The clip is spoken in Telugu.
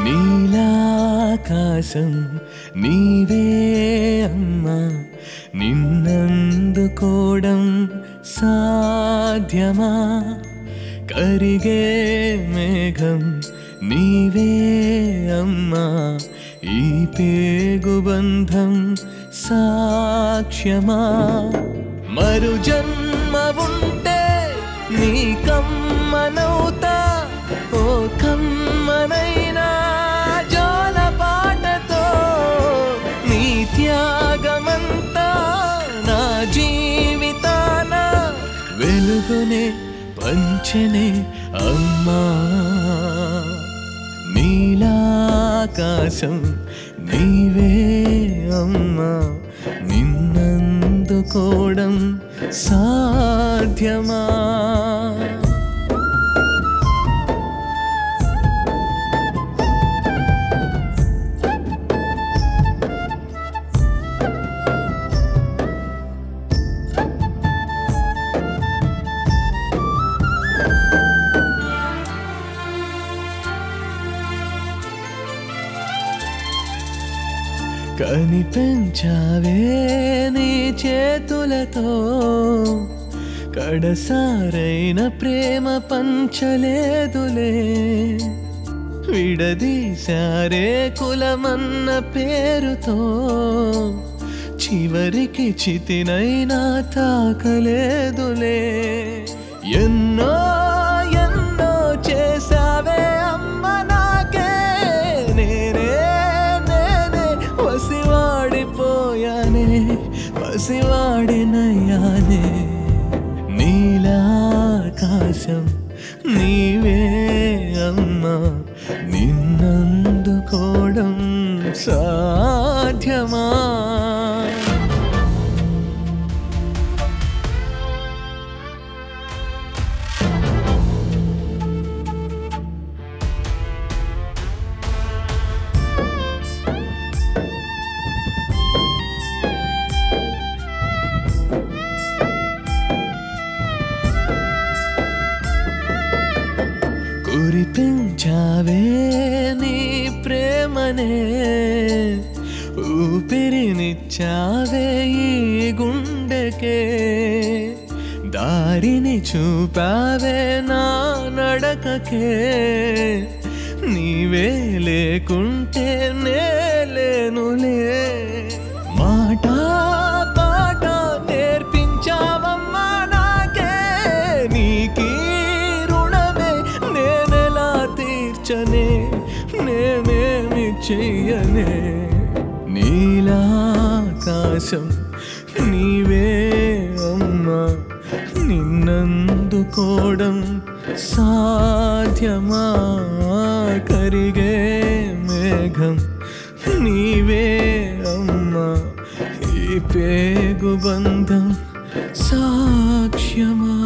నీలాకాశం నీవే అమ్మా నిన్నందుకోవడం సాధ్యమా కరిగే మేఘం నీవే అమ్మా ఈ పేగుబంధం సాక్ష్యమా మరు జన్మ ఉంటే నీ కమ్మనవుతా ఓ కమ్మనైనా జోల పాటతో నీ త్యాగమంతా నా జీవితాన వెలుగునే పంచనే అమ్మా నీలాకాశం నీవే అమ్మా నిన్నందుకోవడం సాధ్యమా కనిపించావే నీ చేతులతో కడసారైన ప్రేమ పంచలేదులే విడదీశారే కులమన్న పేరుతో చివరికి చితినైనా తాకలేదులే ఎన్నో ఎన్నో చేసావే అమ్మ నాకే నేనే నేనే వసివాడిపోయానే వసివాడినయ్యానే నీలాకాశం నీవే అమ్మా నిన్నందుకోవడం సాధ్యమా కురిపించావే నీ ప్రేమనే ఊపిరినిచ్చావే ఈ గుండెకే దారిని చూపావే నా నడకకే నీవే లేకుంటే నేలేనులే మాట పాట నేర్పించావమ్మా నాకే నీకీ రుణమే నేనెలా తీర్చనే నేనేమి చెయ్యనే నీలాకాశం నీవే అమ్మా నిన్నందుకోవడం సాధ్యమా కరిగే మేఘం నీవే అమ్మా ఈ పేగుబంధం సాక్ష్యమా